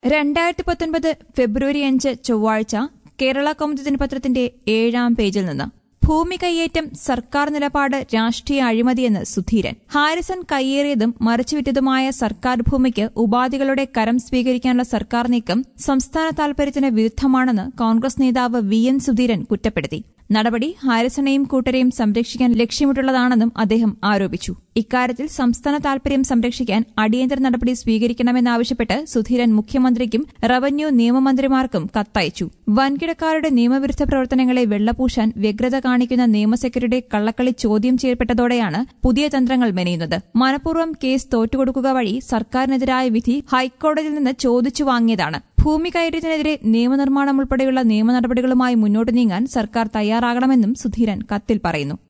രണ്ടായിരത്തി പത്തൊൻപത് ഫെബ്രുവരി അഞ്ച് ചൊവ്വാഴ്ച കേരള കൗമുദി ദിനപത്രത്തിന്റെ ഏഴാം പേജിൽ നിന്ന് ഭൂമി കയ്യേറ്റം സർക്കാർ നിലപാട് രാഷ്ട്രീയ അഴിമതിയെന്ന് സുധീരൻ ഹാരിസൺ കയ്യേറിയതും മറിച്ചുവിറ്റതുമായ സർക്കാർ ഭൂമിക്ക് ഉപാധികളുടെ കരം സ്വീകരിക്കാനുള്ള സർക്കാർ നീക്കം സംസ്ഥാന താൽപര്യത്തിന് വിരുദ്ധമാണെന്ന് കോൺഗ്രസ് നേതാവ് വി എൻ സുധീരൻ കുറ്റപ്പെടുത്തി നടപടി ഹാരിസണെയും കൂട്ടരെയും സംരക്ഷിക്കാൻ ലക്ഷ്യമിട്ടുള്ളതാണെന്നും അദ്ദേഹം ആരോപിച്ചു ഇക്കാര്യത്തിൽ സംസ്ഥാന താൽപര്യം സംരക്ഷിക്കാൻ അടിയന്തര നടപടി സ്വീകരിക്കണമെന്നാവശ്യപ്പെട്ട് സുധീരൻ മുഖ്യമന്ത്രിക്കും റവന്യൂ നിയമമന്ത്രിമാർക്കും കത്തയച്ചു വൻകിടക്കാരുടെ നിയമവിരുദ്ധ പ്രവർത്തനങ്ങളെ വെള്ളപൂശാൻ വ്യഗ്രത കാണിക്കുന്ന നിയമസെക്രട്ടറിയുടെ കള്ളക്കളി ചോദ്യം ചെയ്യപ്പെട്ടതോടെയാണ് പുതിയ തന്ത്രങ്ങൾ മെനയുന്നത് മനഃപൂർവ്വം കേസ് തോറ്റുകൊടുക്കുക വഴി സർക്കാരിനെതിരായ വിധി ഹൈക്കോടതിയിൽ നിന്ന് ചോദിച്ചു വാങ്ങിയതാണ് ഭൂമി കയറ്റത്തിനെതിരെ നിയമനിർമ്മാണം ഉൾപ്പെടെയുള്ള നിയമ നടപടികളുമായി മുന്നോട്ട് നീങ്ങാൻ സർക്കാർ തയ്യാറാകണമെന്നും സുധീരൻ കത്തിൽ പറയുന്നു